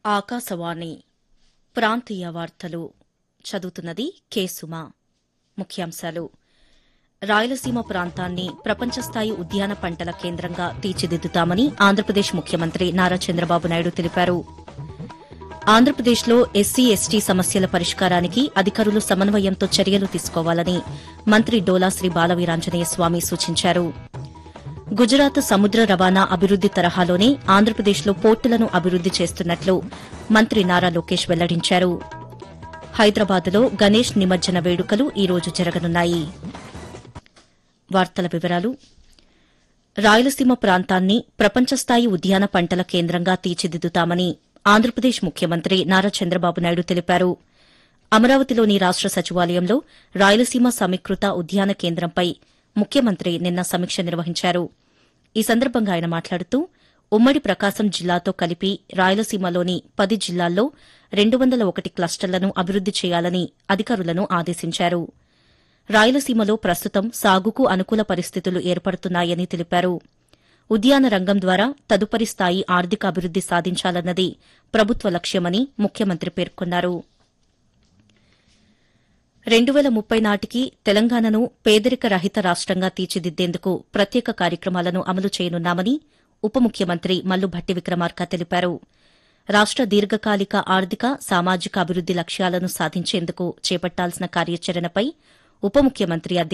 ఆకాశవాణి ప్రాంతీయ వార్తలు చదువుతున్నది కె సుమ ముఖ్యాంశాలు రాయలసీమ ప్రాంతాన్ని ప్రపంచస్థాయి ఉద్యాన పంటల కేంద్రంగా తీర్చిదిద్దుతామని ఆంధ్రప్రదేశ్ ముఖ్యమంత్రి నారా చంద్రబాబు నాయుడు తెలిపారు ఆంధ్రప్రదేశ్లో ఎస్సీ ఎస్టీ సమస్యల పరిష్కారానికి అధికారులు సమన్వయంతో చర్యలు తీసుకోవాలని మంత్రి డోలా శ్రీ బాలవీరాంజనేయ స్వామి సూచించారు గుజరాత్ సముద్ర రవాణా అభివృద్ది తరహాలోనే ఆంధ్రప్రదేశ్లో పోర్టులను అభివృద్ది చేస్తున్నట్లు మంత్రి నారా లోకేష్ వెల్లడించారు హైదరాబాద్లో గణేష్ నిమజ్జన వేడుకలు ఈ రోజు జరగనున్నాయి వార్తల వివరాలు రాయలసీమ ప్రాంతాన్ని ప్రపంచస్థాయి ఉద్యాన పంటల కేంద్రంగా తీర్చిదిద్దుతామని ఆంధ్రప్రదేశ్ ముఖ్యమంత్రి నారా చంద్రబాబు నాయుడు తెలిపారు అమరావతిలోని రాష్ట సచివాలయంలో రాయలసీమ సమీకృత ఉద్యాన కేంద్రంపై ముఖ్యమంత్రి నిన్న సమీక్ష నిర్వహించారు ఈ సందర్భంగా ఆయన మాట్లాడుతూ ఉమ్మడి ప్రకాశం జిల్లాతో కలిపి రాయలసీమలోని పది జిల్లాల్లో రెండు వందల ఒకటి క్లస్టర్లను అభివృద్ది చేయాలని అధికారులను ఆదేశించారు రాయలసీమలో ప్రస్తుతం సాగుకు అనుకూల పరిస్థితులు ఏర్పడుతున్నాయని తెలిపారు ఉద్యాన రంగం ద్వారా తదుపరి స్థాయి ఆర్థిక అభివృద్ది సాధించాలన్నది ప్రభుత్వ లక్ష్యమని ముఖ్యమంత్రి పేర్కొన్నారు రెండు వేల ముప్పై నాటికి తెలంగాణను పేదరిక రహిత రాష్టంగా తీర్చిదిద్దేందుకు ప్రత్యేక కార్యక్రమాలను అమలు చేయనున్నామని ఉప ముఖ్యమంత్రి మల్లు భట్టి విక్రమార్క తెలిపారు రాష్ట దీర్ఘకాలిక ఆర్థిక సామాజిక అభివృద్ది లక్ష్యాలను సాధించేందుకు చేపట్టాల్సిన కార్యాచరణపై ఉప ముఖ్యమంత్రి